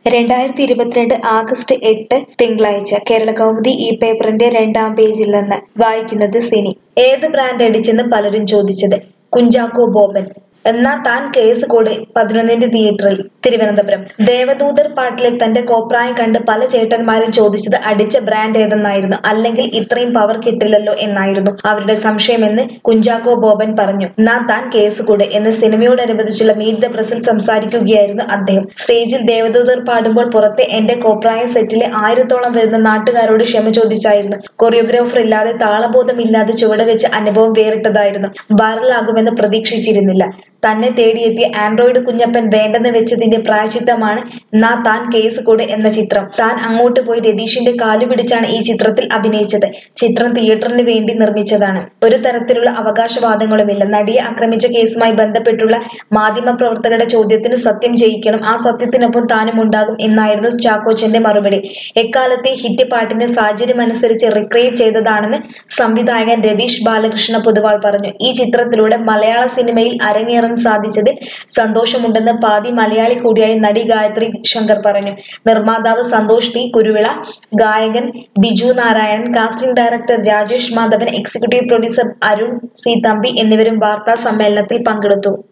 രണ്ടായിരത്തി ഇരുപത്തിരണ്ട് ആഗസ്റ്റ് എട്ട് തിങ്കളാഴ്ച കേരള കൗമുദി ഈ പേപ്പറിന്റെ രണ്ടാം പേജിൽ നിന്ന് വായിക്കുന്നത് സിനി ഏത് ബ്രാൻഡ് അടിച്ചെന്ന് പലരും ചോദിച്ചത് കുഞ്ചാക്കോ ബോബൻ എന്നാ താൻ കേസ് കൂടെ പതിനൊന്നിന്റെ തിയേറ്ററിൽ തിരുവനന്തപുരം ദേവദൂതർ പാട്ടിലെ തന്റെ കോപ്രായം കണ്ട് പല ചേട്ടന്മാരും ചോദിച്ചത് അടിച്ച ബ്രാൻഡ് ഏതെന്നായിരുന്നു അല്ലെങ്കിൽ ഇത്രയും പവർ കിട്ടില്ലല്ലോ എന്നായിരുന്നു അവരുടെ സംശയമെന്ന് കുഞ്ചാക്കോ ബോബൻ പറഞ്ഞു എന്നാ താൻ കേസ് കൂടെ എന്ന് സിനിമയോടനുബന്ധിച്ചുള്ള മീറ്റ് ദ പ്രസിൽ സംസാരിക്കുകയായിരുന്നു അദ്ദേഹം സ്റ്റേജിൽ ദേവദൂതർ പാടുമ്പോൾ പുറത്തെ എന്റെ കോപ്രായം സെറ്റിലെ ആയിരത്തോളം വരുന്ന നാട്ടുകാരോട് ക്ഷമ ചോദിച്ചായിരുന്നു കൊറിയോഗ്രാഫർ ഇല്ലാതെ താളബോധമില്ലാതെ ചുവട് വെച്ച അനുഭവം വേറിട്ടതായിരുന്നു വൈറലാകുമെന്ന് പ്രതീക്ഷിച്ചിരുന്നില്ല തന്നെ തേടിയെത്തിയ ആൻഡ്രോയിഡ് കുഞ്ഞപ്പൻ വേണ്ടെന്ന് വെച്ചതിന്റെ പ്രായച്ചിത്തമാണ് നാ താൻ കേസ് കൂടെ എന്ന ചിത്രം താൻ അങ്ങോട്ട് പോയി രതീഷിന്റെ കാലു പിടിച്ചാണ് ഈ ചിത്രത്തിൽ അഭിനയിച്ചത് ചിത്രം തിയേറ്ററിന് വേണ്ടി നിർമ്മിച്ചതാണ് ഒരു തരത്തിലുള്ള അവകാശവാദങ്ങളുമില്ല നടിയെ ആക്രമിച്ച കേസുമായി ബന്ധപ്പെട്ടുള്ള മാധ്യമ പ്രവർത്തകരുടെ ചോദ്യത്തിന് സത്യം ജയിക്കണം ആ സത്യത്തിനൊപ്പം താനും ഉണ്ടാകും എന്നായിരുന്നു ചാക്കോച്ചന്റെ മറുപടി എക്കാലത്തെ ഹിറ്റ് പാട്ടിന്റെ സാഹചര്യമനുസരിച്ച് റിക്രിയേറ്റ് ചെയ്തതാണെന്ന് സംവിധായകൻ രതീഷ് ബാലകൃഷ്ണ പൊതുവാൾ പറഞ്ഞു ഈ ചിത്രത്തിലൂടെ മലയാള സിനിമയിൽ അരങ്ങേറാൻ സാധിച്ചതിൽ സന്തോഷമുണ്ടെന്ന് പാതി മലയാളി കൂടിയായ നടി ഗായത്രി ശങ്കർ പറഞ്ഞു നിർമ്മാതാവ് സന്തോഷ് ടി കുരുവിള ഗായകൻ Biju Narayanan casting director Rajesh Madhavan executive producer Arun C Thampi എന്നിവരും വാർത്താ സമ്മേളനത്തിൽ പങ്കെടുത്തു